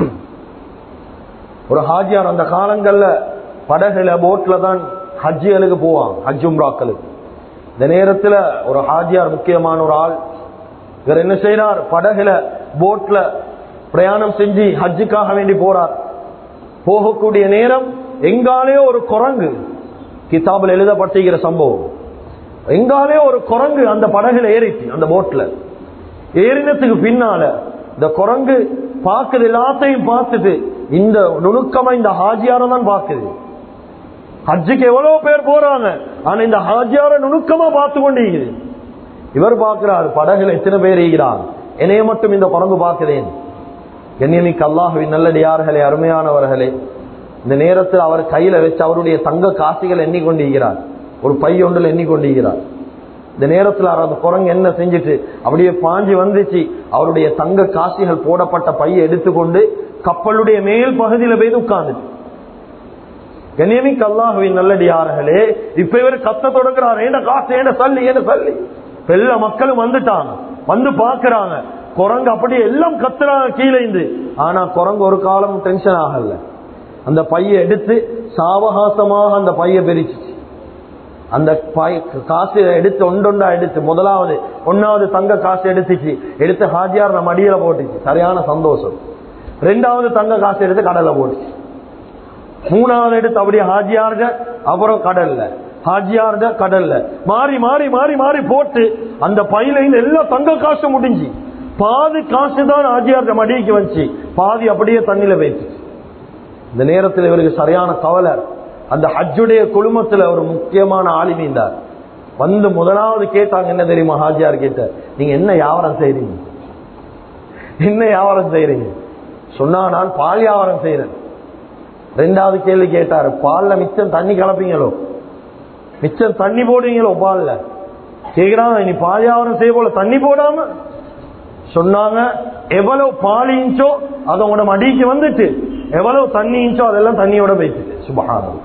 ஒரு ஹாஜியார் அந்த காலங்கள்ல படகுல போட்ல தான் ஹஜ்ஜிகளுக்கு போவாங்க ஹஜ் உம்ராக்களுக்கு இந்த நேரத்துல ஒரு ஹாஜியார் முக்கியமான ஒரு ஆள் இவர் என்ன செய்யறார் படகுல போட்ல பிரயாணம் செஞ்சு ஹஜ்ஜுக்காக வேண்டி போறார் போகக்கூடிய நேரம் எங்காலே ஒரு குரங்கு கிதாபில் எழுதப்பட்டிருக்கிற சம்பவம் எங்காலே ஒரு குரங்கு அந்த படகுல ஏறிச்சு அந்த போட்ல ஏறினத்துக்கு பின்னால இந்த குரங்கு பார்க்குது எல்லாத்தையும் பார்த்துட்டு இந்த நுணுக்கமா இந்த ஹாஜியார தான் பார்க்குது ஹஜ்ஜுக்கு எவ்வளவு பேர் போறாங்க ஆனா இந்த ஹாஜியார நுணுக்கமா பார்த்து கொண்டிருக்குது இவர் பார்க்கிறார் படகுல எத்தனை பேர் இருக்கிறார் என்னைய மட்டும் இந்த குரங்கு பார்க்கிறேன் கண்ணியமிக்கு அல்லாஹுவின் நல்லடியார்களே அருமையானவர்களே இந்த நேரத்தில் அவர் கையில வச்சு அவருடைய தங்க காசிகள் எண்ணிக்கொண்டிருக்கிறார் ஒரு பை ஒன்றில் எண்ணிக்கொண்டிருக்கிறார் இந்த நேரத்தில் அவர் அந்த குரங்கு என்ன செஞ்சுட்டு அப்படியே பாஞ்சு வந்துச்சு அவருடைய தங்க காசிகள் போடப்பட்ட பையை எடுத்துக்கொண்டு கப்பலுடைய மேல் பகுதியில போய் உட்கார்ந்துச்சு கண்ணியமிக்கு அல்லாஹுவின் நல்லடியார்களே இப்ப இவர் கத்த தொடங்குறாரு ஏன காசு ஏன சல்லி ஏன சல்லி எல்லா மக்களும் வந்துட்டாங்க வந்து பாக்குறாங்க குரங்கு அப்படியே எல்லாம் கத்துறாங்க கீழே இருந்து ஆனா குரங்கு ஒரு காலம் டென்ஷன் ஆகல அந்த பைய எடுத்து சாவகாசமாக அந்த பைய பிரிச்சு அந்த காசு எடுத்து ஒண்டொண்டா எடுத்து முதலாவது ஒன்னாவது தங்க காசு எடுத்துச்சு எடுத்து ஹாஜியார் நம்ம அடியில போட்டுச்சு சரியான சந்தோஷம் ரெண்டாவது தங்க காசு எடுத்து கடல்ல போட்டுச்சு மூணாவது எடுத்து அப்படியே ஹாஜியார்க அப்புறம் கடல்ல ஹாஜியார்க கடல்ல மாறி மாறி மாறி மாறி போட்டு அந்த பையில இருந்து எல்லா தங்க காசு முடிஞ்சு பாதி காசு தான் ஹாஜியார்க மடிக்கு வந்துச்சு பாதி அப்படியே தண்ணியில போயிடுச்சு இந்த நேரத்தில் இவருக்கு சரியான கவலை அந்த ஹஜ்ஜுடைய குழுமத்துல ஒரு முக்கியமான ஆளுமைந்தார் வந்து முதலாவது கேட்டாங்க என்ன தெரியுமா ஹாஜியார் கேட்ட நீங்க என்ன வியாபாரம் செய்றீங்க என்ன வியாபாரம் செய்றீங்க சொன்னா நான் பால் வியாபாரம் செய்யறேன் ரெண்டாவது கேள்வி கேட்டாரு பால்ல மிச்சம் தண்ணி கலப்பீங்களோ மிச்சம் தண்ணி போடுவீங்களோ பால்ல கேக்குறாங்க நீ பால் வியாபாரம் செய்ய போல தண்ணி போடாம சொன்னாங்க எவ்வளவு பால் இன்ச்சோ அது உங்களோட மடிக்கு வந்துட்டு எவ்வளவு தண்ணி இன்ச்சோ அதெல்லாம் தண்ணியோட போயிட்டு சுபகாரம்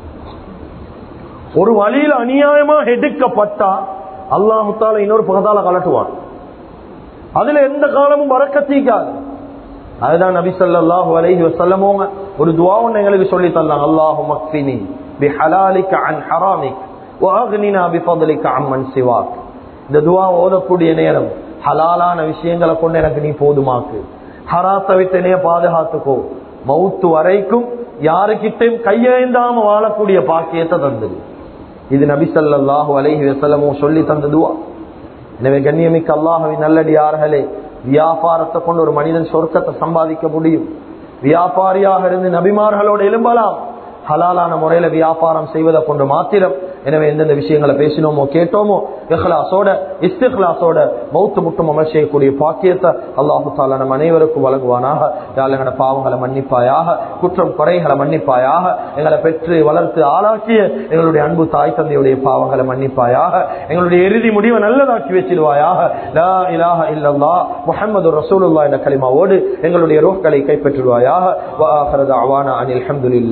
ஒரு வழியில் அநியாயமா எடுக்கப்பட்டா அல்லாஹுத்தால இன்னொரு பகதால கலட்டுவான் அதுல எந்த காலமும் வரக்கத்தீக்காது அதுதான் நபி ஸல்லல்லாஹு அலைஹி வஸல்லமோங்க ஒரு துஆ ஒன்று எங்களுக்கு சொல்லி தந்தாங்க அல்லாஹு மக்ஃபினி பிஹலாலிக அன் ஹராமிக் வஅக்னினா பிஃபضلிக அம்மன் சிவாக் இந்த துஆ ஓதக்கூடிய நேரம் ஹலாலான விஷயங்களை கொண்டு எனக்கு நீ போதுமாக்கு ஹராத்தை விட்டு என்னைய பாதுகாத்துக்கோ மவுத்து வரைக்கும் யாருக்கிட்டையும் கையேந்தாம வாழக்கூடிய பாக்கியத்தை தந்தது இது நபி ஸல்லல்லாஹு அலைஹி வஸல்லமும் சொல்லி தந்த துஆ எனவே கண்ணியமிக்க அல்லாஹுவின் நல்லடியார்களே வியாபாரத்தை கொண்டு ஒரு மனிதன் சொர்க்கத்தை சம்பாதிக்க முடியும் வியாபாரியாக இருந்து நபிமார்களோடு எழும்பலாம் ஹலாலான முறையில வியாபாரம் செய்வதை கொண்டு மாத்திரம் எனவே எந்தெந்த விஷயங்களை பேசினோமோ கேட்டோமோ இஹ்லாசோட இஸ்திஹ்லாசோட மௌத்து முட்டும் அமல் செய்யக்கூடிய பாக்கியத்தை அல்லாஹு தாலா நம் அனைவருக்கும் வழங்குவானாக யாழ் எங்களோட பாவங்களை மன்னிப்பாயாக குற்றம் குறைகளை மன்னிப்பாயாக எங்களை பெற்று வளர்த்து ஆளாக்கிய எங்களுடைய அன்பு தாய் தந்தையுடைய பாவங்களை மன்னிப்பாயாக எங்களுடைய இறுதி முடிவை நல்லதாக்கி வச்சிருவாயாக லா இலாஹ இல்லல்லா முஹம்மது ரசூலுல்லாஹ் என்ற கலிமாவோடு எங்களுடைய ரோஹ்களை கைப்பற்றுவாயாக வ ஆஹிரு தஅவானா அனில் ஹம்துலில்லாஹ்